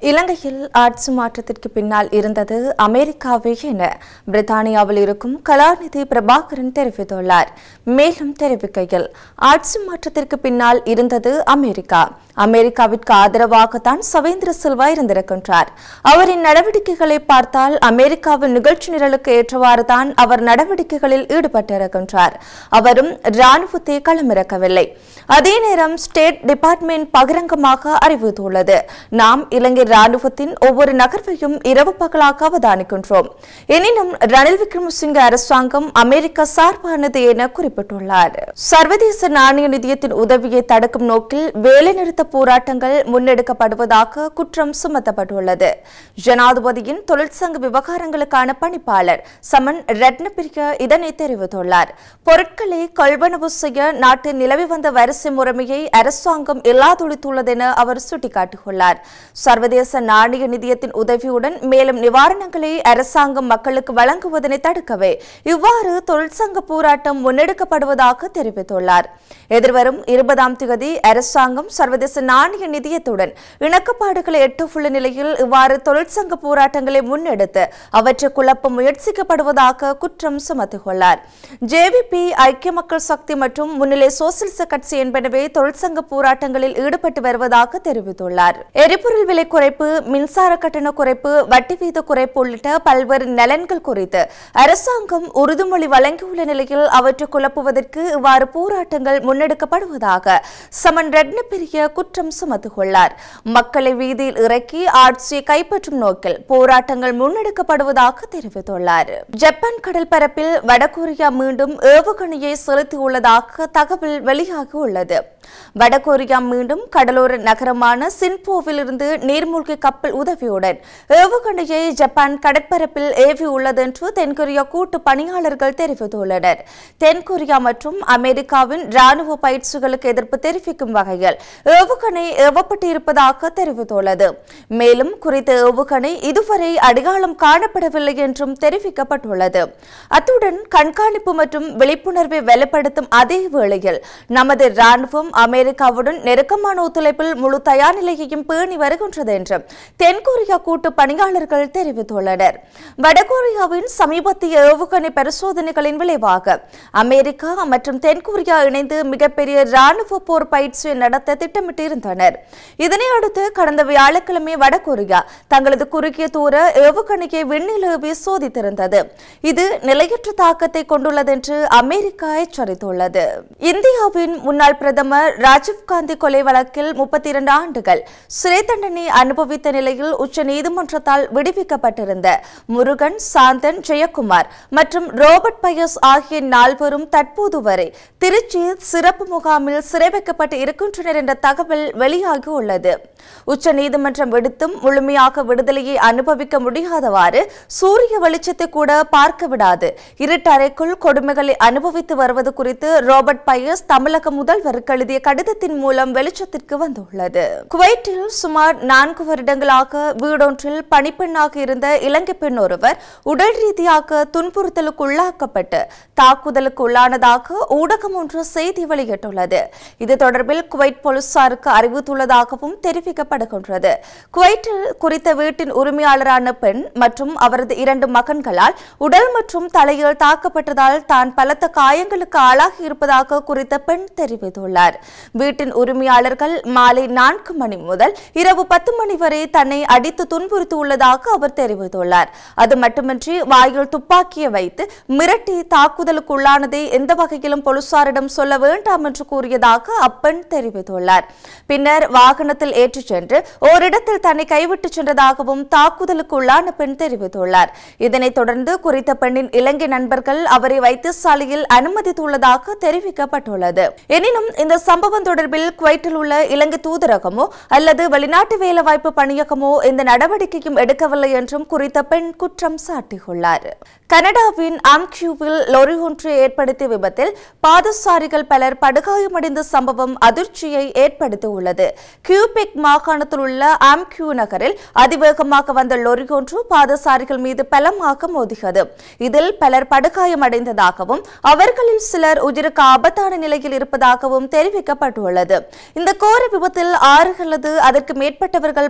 இலங்கையில் ஆட்சி மாற்றத்திற்கு பின்னால் இருந்தது அமெரிக்காவே என பிரித்தானியாவில் இருக்கும் கலாநிதி பிரபாகரன் தெரிவித்துள்ளார் மேலும் தெரிவிக்கையில் ஆட்சி மாற்றத்திற்கு பின்னால் இருந்தது அமெரிக்கா அமெரிக்காவிற்கு ஆதரவாகத்தான் சவேந்திர சில்வா இருந்திருக்கின்றார் அவரின் நடவடிக்கைகளை பார்த்தால் அமெரிக்காவின் நிகழ்ச்சி நிரலுக்கு ஏற்றவாறு தான் அவர் நடவடிக்கைகளில் ஈடுபட்டிருக்கின்றார் அவரும் ராணுவத்தை களமிறக்கவில்லை அதே நேரம் ஸ்டேட் டிபார்ட்மெண்ட் பகிரங்கமாக அறிவித்துள்ளது நாம் இலங்கை ராணுவத்தின் ஒவ்வொரு நகர்வையும் இரவு பகலாக அவதானிக்கின்றோம் எனினும் ரணில் விக்ரமசிங்க அரசாங்கம் அமெரிக்கா சார்பானது என குறிப்பிட்டுள்ளார் சர்வதேச நாணய நிதியத்தின் உதவியை தடுக்கும் நோக்கில் வேலைநிறுத்த போராட்டங்கள் முன்னெடுக்கப்படுவதாக குற்றம் சுமத்தப்பட்டுள்ளது ஜனாதிபதியின் தொழிற்சங்க விவகாரங்களுக்கான பணிப்பாளர் சமன் ரத்னபிரியா இதனை தெரிவித்துள்ளார் பொருட்களை கொள்வனவு செய்ய நாட்டில் நிலவி வந்த வரிசை முறைமையை அரசாங்கம் இல்லாதொழித்துள்ளது என அவர் சுட்டிக்காட்டியுள்ளார் சர்வதேச நாணய நிதியத்தின் உதவியுடன் மேலும் நிவாரணங்களை அரசாங்கம் மக்களுக்கு வழங்குவதனை தடுக்கவே இவ்வாறு தொழிற்சங்க போராட்டம் முன்னெடுக்கப்படுவதாக தெரிவித்துள்ளார் எதிர்வரும் இருபதாம் தேதி அரசாங்கம் சர்வதேச நாணய நிதியத்துடன் இணக்கப்பாடுகளை எட்டவுள்ள நிலையில் இவ்வாறு தொழிற்சங்க போராட்டங்களை முன்னெடுத்து அவற்றை குழப்ப முயற்சிக்கப்படுவதாக குற்றம் சுமத்தியுள்ளார் ஜேவிபி ஐக்கிய மக்கள் சக்தி மற்றும் முன்னிலை சோசியலிச கட்சி என்பனவே தொழிற்சங்க போராட்டங்களில் ஈடுபட்டு வருவதாக தெரிவித்துள்ளார் எரிபொருள் விலை குறைப்பு மின்சார கட்டண குறைப்பு வட்டி வீத குறைப்பு உள்ளிட்ட பல்வேறு நலன்கள் குறித்து அரசாங்கம் உறுதிமொழி வழங்கியுள்ள நிலையில் அவற்றை குழப்புவதற்கு இவ்வாறு போராட்டங்கள் முன்னெடுக்கப்படுவதாக சமன் ரத்னபிரிய குற்றம் சுமத்தியுள்ளார் மக்களை வீதியில் இறக்கி ஆட்சியை கைப்பற்றும் நோக்கில் போராட்டங்கள் முன்னெடுக்கப்படுவதாக தெரிவித்துள்ளார் ஜப்பான் கடல் பரப்பில் வடகொரியா மீண்டும் ஏவுகணையை செலுத்தியுள்ளதாக தகவல் வெளியாகியுள்ளது வடகொரியா மீண்டும் கடலோர நகரமான சின்போவில் இருந்து நீர்மூழ்கி கப்பல் உதவியுடன் ஏவுகணையை ஜப்பான் கடற்பரப்பில் ஏவியுள்ளது என்று தென்கொரியா கூட்டு பணியாளர்கள் தெரிவித்துள்ளனர் தென்கொரியா மற்றும் அமெரிக்காவின் ராணுவ பயிற்சிகளுக்கு எதிர்ப்பு தெரிவிக்கும் வகையில் ஏவுகணை ஏவப்பட்டு இருப்பதாக தெரிவித்துள்ளது மேலும் குறித்த ஏவுகணை இதுவரை அடையாளம் காணப்படவில்லை என்றும் தெரிவிக்கப்பட்டுள்ளது அத்துடன் கண்காணிப்பு மற்றும் விழிப்புணர்வை வெளிப்படுத்தும் அதே வேளையில் நமது ராணுவம் அமெரிக்காவுடன் நெருக்கமான ஒத்துழைப்பில் முழு தயார் நிலையையும் பேணி வருகின்றது என்றும் தென்கொரியா கூட்டு பணியாளர்கள் தெரிவித்துள்ளனர் வடகொரியாவின் சமீபத்திய ஏவுகணை பரிசோதனைகளின் விளைவாக அமெரிக்கா மற்றும் தென்கொரியா இணைந்து மிகப்பெரிய ராணுவ போர் பயிற்சியை நடத்த திட்டமிட்டிருந்தனர் இதனையடுத்து கடந்த வியாழக்கிழமை வடகொரியா தங்களது குறுகிய தூர ஏவுகணையை விண்ணில் ஏவி சோதித்திருந்தது இது நிலையற்ற தாக்கத்தை கொண்டுள்ளது என்று அமெரிக்கா எச்சரித்துள்ளது இந்தியாவின் முன்னாள் பிரதமர் ராஜீவ்காந்தி கொலை வழக்கில் முப்பத்தி இரண்டு ஆண்டுகள் சிறை தண்டனை அனுபவித்த நிலையில் உச்ச நீதிமன்றத்தால் விடுவிக்கப்பட்டிருந்த முருகன் சாந்தன் ஜெயக்குமார் மற்றும் ரோபர்ட் பயஸ் ஆகிய நால்வரும் தற்போது வரை திருச்சி சிறப்பு முகாமில் சிறை வைக்கப்பட்டு இருக்கின்றனர் என்ற தகவல் வெளியாகியுள்ளது உச்ச நீதிமன்றம் விடுத்தும் முழுமையாக விடுதலையை அனுபவிக்க முடியாதவாறு சூரிய வெளிச்சத்தை கூட பார்க்க விடாது இருட்டறைக்குள் கொடுமைகளை அனுபவித்து வருவது குறித்து ரோபர்ட் பயஸ் தமிழக முதல்வருக்கு எழுதிய கடிதத்தின் மூலம் வெளிச்சத்திற்கு வந்துள்ளது குவைட்டில் சுமார் நான்கு வருடங்களாக வீடொன்றில் பணிப்பெண்ணாக இருந்த இலங்கை பெண் ஒருவர் உடல் ரீதியாக துன்புறுத்தலுக்கு உள்ளாக்கப்பட்டு தாக்குதலுக்கு உள்ளானதாக ஊடகம் ஒன்று செய்தி வெளியிட்டுள்ளது இது தொடர்பில் குவைட் போலீசாருக்கு அறிவித்துள்ளதாகவும் தெரிவிக்கப்படுகின்றது குவைட்டில் குறித்த வீட்டின் உரிமையாளரான பெண் மற்றும் அவரது இரண்டு மகன்களால் உடல் மற்றும் தலையில் தாக்கப்பட்டதால் தான் பலத்த காயங்களுக்கு ஆளாகி இருப்பதாக குறித்த பெண் தெரிவித்துள்ளார் வீட்டின் உரிமையாளர்கள் மாலை நான்கு மணி முதல் இரவு பத்து மணி வரை தன்னை அடித்து துன்புறுத்தி உள்ளதாக அவர் தெரிவித்துள்ளார் அது மட்டுமின்றி வாயில் துப்பாக்கியை வைத்து மிரட்டி தாக்குதலுக்கு உள்ளானதை எந்த வகையிலும் போலீசாரிடம் சொல்ல வேண்டாம் என்று கூறியதாக அப்பெண் தெரிவித்துள்ளார் பின்னர் வாகனத்தில் ஏற்றிச் சென்று ஓரிடத்தில் தன்னை கைவிட்டு சென்றதாகவும் தாக்குதலுக்கு உள்ளான பெண் தெரிவித்துள்ளார் இதனைத் தொடர்ந்து குறித்த பெண்ணின் இலங்கை நண்பர்கள் அவரை வைத்தியசாலையில் அனுமதித்துள்ளதாக தெரிவிக்கப்பட்டுள்ளது எனினும் இந்த சம்பவம் தொடர்பில் குவைட்டில் உள்ள இலங்கை தூதரகமோ அல்லது வெளிநாட்டு வேலைவாய்ப்பு பணியகமோ இந்த நடவடிக்கையும் எடுக்கவில்லை என்றும் குறித்த பெண் குற்றம் சாட்டியுள்ளார் கனடாவின் ஆம்கியூவில் லொரி ஒன்று ஏற்படுத்திய விபத்தில் பாதசாரிகள் பலர் படுகாயமடைந்த சம்பவம் அதிர்ச்சியை ஏற்படுத்தியுள்ளது கியூபெக் மாகாணத்தில் உள்ள ஆம்கியூ நகரில் அதிவேகமாக வந்த லொரி ஒன்று பாதசாரிகள் மீது பலமாக மோதியது இதில் பலர் படுகாயமடைந்ததாகவும் அவர்களில் சிலர் உயிருக்கு ஆபத்தான நிலையில் இருப்பதாகவும் தெரிவிக்கப்பட்டுள்ளது இந்த கோர விபத்தில் ஆறு அல்லது அதற்கு மேற்பட்டவர்கள்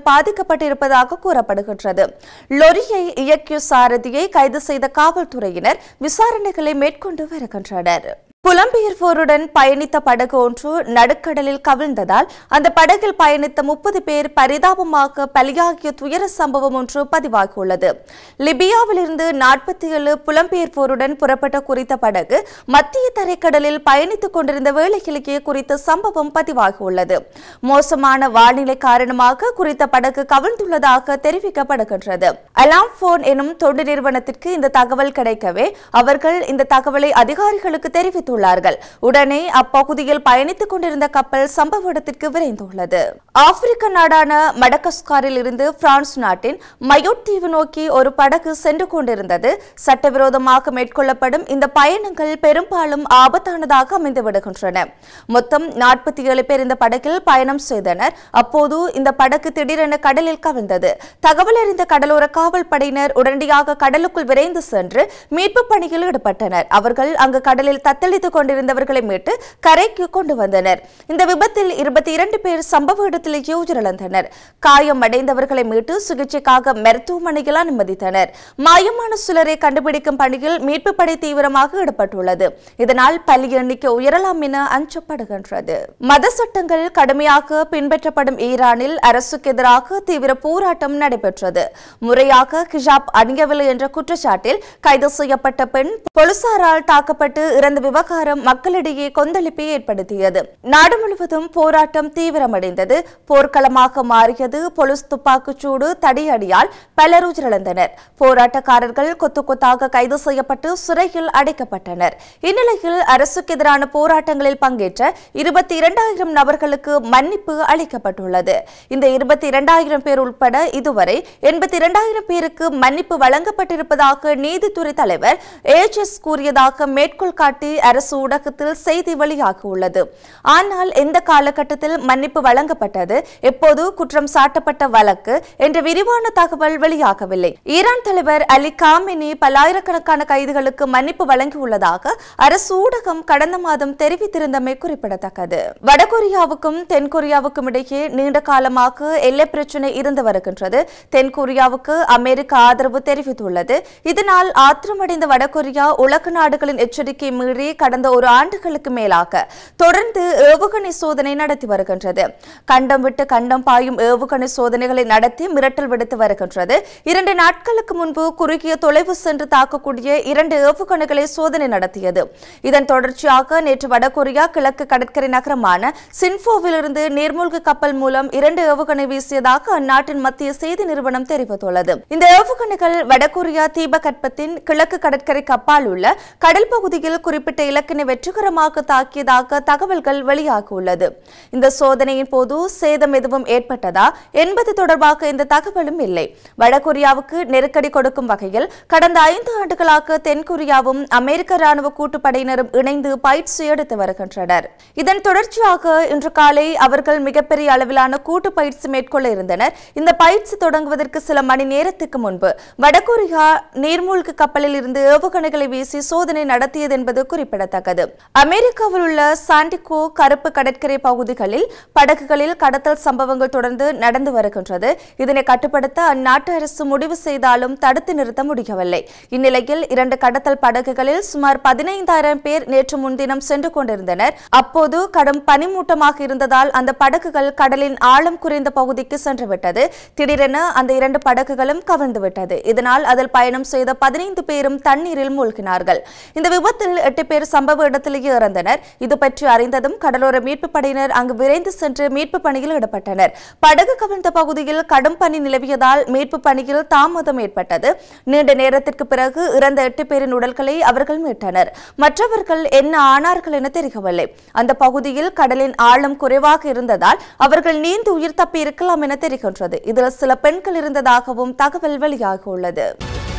பாதிக்கப்பட்டிருப்பதாக கூறப்படுகின்றது லொரியை இயக்கிய சாரதியை கைது செய்த காவல்துறையினர் விசாரணைகளை மேற்கொண்டு வருகின்றனர் புலம்பெயர்வோருடன் பயணித்த படகு ஒன்று நடுக்கடலில் கவிழ்ந்ததால் அந்த படகில் பயணித்த முப்பது பேர் பரிதாபமாக பலியாகிய துயர சம்பவம் ஒன்று பதிவாகியுள்ளது லிபியாவிலிருந்து நாற்பத்தி ஏழு புலம்பெயர்வோருடன் புறப்பட்ட குறித்த படகு மத்திய தரைக்கடலில் பயணித்துக் கொண்டிருந்த வேளையிலேயே குறித்த சம்பவம் பதிவாகியுள்ளது மோசமான வானிலை காரணமாக குறித்த படகு கவிழ்ந்துள்ளதாக தெரிவிக்கப்படுகின்றது அலாம் போன் எனும் தொண்டு நிறுவனத்திற்கு இந்த தகவல் கிடைக்கவே அவர்கள் இந்த தகவலை அதிகாரிகளுக்கு தெரிவித்து தெரிவித்துள்ளார்கள் உடனே அப்பகுதியில் பயணித்துக் கொண்டிருந்த கப்பல் சம்பவ இடத்திற்கு விரைந்துள்ளது ஆப்பிரிக்க நாடான மடகஸ்காரில் இருந்து பிரான்ஸ் நாட்டின் மயோட் தீவு நோக்கி ஒரு படகு சென்று கொண்டிருந்தது சட்டவிரோதமாக மேற்கொள்ளப்படும் இந்த பயணங்கள் பெரும்பாலும் ஆபத்தானதாக அமைந்து விடுகின்றன மொத்தம் நாற்பத்தி ஏழு பேர் இந்த படகில் பயணம் செய்தனர் அப்போது இந்த படகு திடீரென கடலில் கவிழ்ந்தது தகவல் அறிந்த கடலோர காவல் படையினர் உடனடியாக கடலுக்குள் விரைந்து சென்று மீட்பு பணியில் ஈடுபட்டனர் அவர்கள் அங்கு கடலில் தத்தளித்துக் கொண்டிருந்தவர்களை மீட்டு கரைக்கு கொண்டு வந்தனர் இந்த விபத்தில் இருபத்தி இரண்டு பேர் சம்பவ இடத்திலேயே உயிரிழந்தனர் காயமடைந்தவர்களை மீட்டு சிகிச்சைக்காக மருத்துவமனையில் அனுமதித்தனர் மாயமான சிலரை கண்டுபிடிக்கும் பணியில் மீட்பு படை தீவிரமாக ஈடுபட்டுள்ளது இதனால் பலி எண்ணிக்கை உயரலாம் என அஞ்சப்படுகின்றது மத சட்டங்கள் கடுமையாக பின்பற்றப்படும் ஈரானில் அரசுக்கு எதிராக தீவிர போராட்டம் நடைபெற்றது முறையாக ஹிஜாப் அணியவில்லை என்ற குற்றச்சாட்டில் கைது செய்யப்பட்ட பெண் போலீசாரால் தாக்கப்பட்டு இறந்த விவகாரம் மக்களிடையே கொந்தளிப்பை ஏற்படுத்தியது நாடு முழுவதும் போராட்டம் தீவிரமடைந்தது போர்க்களமாக மாறியது போலீஸ் துப்பாக்கிச்சூடு தடியடியால் பலர் உயிரிழந்தனர் போராட்டக்காரர்கள் கொத்து கொத்தாக கைது செய்யப்பட்டு சிறையில் அடைக்கப்பட்டனர் இந்நிலையில் அரசுக்கு எதிரான போராட்டங்களில் பங்கேற்ற இருபத்தி இரண்டாயிரம் நபர்களுக்கு மன்னிப்பு அளிக்கப்பட்டுள்ளது இந்த இருபத்தி இரண்டாயிரம் பேர் உட்பட இதுவரை எண்பத்தி இரண்டாயிரம் பேருக்கு மன்னிப்பு வழங்கப்பட்டிருப்பதாக நீதித்துறை தலைவர் ஏஜஸ் கூறியதாக மேற்கோள் காட்டி அரசு ஊடகத்தில் செய்தி வெளியாகியுள்ளது ஆனால் எந்த காலகட்டத்தில் மன்னிப்பு வழங்கப்பட்டது எப்போது குற்றம் சாட்டப்பட்ட வழக்கு என்ற விரிவான தகவல் வெளியாகவில்லை ஈரான் தலைவர் அலி காமினி பல்லாயிரக்கணக்கான கைதிகளுக்கு மன்னிப்பு வழங்கியுள்ளதாக அரசு ஊடகம் கடந்த மாதம் தெரிவித்திருந்தமை குறிப்பிடத்தக்கது வடகொரியாவுக்கும் தென்கொரியாவுக்கும் இடையே நீண்ட காலமாக எல்லை பிரச்சினை இருந்து வருகின்றது தென்கொரியாவுக்கு அமெரிக்கா ஆதரவு தெரிவித்துள்ளது இதனால் ஆத்திரமடைந்த வடகொரியா உலக நாடுகளின் எச்சரிக்கை மீறி கடந்த ஒரு ஆண்டுகளுக்கு மேலாக தொடர்ந்து ஏவுகணை சோதனை நடத்தி வருகின்றது கண்டம் விட்டு கண்டம் பாயும் ஏவுகணை சோதனைகளை நடத்தி மிரட்டல் விடுத்து வருகின்றது இரண்டு நாட்களுக்கு முன்பு குறுகிய தொலைவு சென்று தாக்கக்கூடிய இரண்டு ஏவுகணைகளை சோதனை நடத்தியது இதன் தொடர்ச்சியாக நேற்று வடகொரியா கிழக்கு கடற்கரை நகரமான சின்ஃபோவிலிருந்து நீர்மூழ்கி கப்பல் மூலம் இரண்டு ஏவுகணை வீசியதாக அந்நாட்டின் மத்திய செய்தி நிறுவனம் தெரிவித்துள்ளது இந்த ஏவுகணைகள் வடகொரியா தீபகற்பத்தின் கிழக்கு கடற்கரை கப்பால் உள்ள கடல் பகுதியில் குறிப்பிட்ட இலக்கினை வெற்றிகரமாக தாக்கியதாக தகவல்கள் வெளியாகியுள்ளது இந்த சோதனையின் போது சேதம் எதுவும் ஏற்பட்டதா என்பது தொடர்பாக இந்த தகவலும் இல்லை வடகொரியாவுக்கு நெருக்கடி கொடுக்கும் வகையில் கடந்த ஐந்து ஆண்டுகளாக தென்கொரியாவும் அமெரிக்க ராணுவ கூட்டுப்படையினரும் இணைந்து பயிற்சி எடுத்து வருகின்றனர் இதன் தொடர்ச்சியாக இன்று காலை அவர்கள் மிகப்பெரிய அளவிலான கூட்டு பயிற்சி மேற்கொள்ள இருந்தனர் இந்த பயிற்சி தொடங்குவதற்கு சில மணி நேரத்துக்கு முன்பு வடகொரியா நீர்மூழ்கி கப்பலில் இருந்து ஏவுகணைகளை வீசி சோதனை நடத்தியது என்பது குறிப்பிடத்தக்கது அமெரிக்காவில் உள்ள சாண்டிகோ கருப்பு கடற்கரை பகுதிகளில் படகுகளில் கடத்தல் சம்பவங்கள் தொடர்ந்து நடந்து வருகின்றது இதனை கட்டுப்படுத்த அந்நாட்டு அரசு முடிவு செய்தாலும் தடுத்து நிறுத்த முடியவில்லை இந்நிலையில் இரண்டு கடத்தல் படகுகளில் சுமார் பதினைந்தாயிரம் பேர் நேற்று முன்தினம் சென்று கொண்டிருந்தனர் அப்போது கடும் பனிமூட்டமாக இருந்ததால் அந்த படகுகள் கடலின் ஆழம் குறைந்த பகுதிக்கு சென்றுவிட்டது திடீரென அந்த இரண்டு படகுகளும் கவிழ்ந்து விட்டது இதனால் அதில் பயணம் செய்த பதினைந்து பேரும் தண்ணீரில் மூழ்கினார்கள் இந்த விபத்தில் எட்டு பேர் சம்பவ இடத்திலேயே இறந்தனர் இது பற்றி அறிந்ததும் கடலோர மீட்பு படையினர் அங்கு விரைந்து சென்று மீட்பு பணியில் ஈடுபட்டனர் படகு கவிழ்ந்த பகுதியில் கடும் பனி நிலவியதால் மீட்பு பணியில் தாமதம் ஏற்பட்டது நீண்ட நேரத்திற்கு பிறகு இறந்த எட்டு பேரின் உடல்களை அவர்கள் மீட்டனர் மற்றவர்கள் என்ன ஆனார்கள் என தெரியவில்லை அந்த பகுதியில் கடலின் ஆழம் குறைவாக இருந்ததால் அவர்கள் நீந்து உயிர் தப்பி இருக்கலாம் என தெரிகின்றது இதில் சில பெண்கள் இருந்ததாகவும் தகவல் வெளியாகியுள்ளது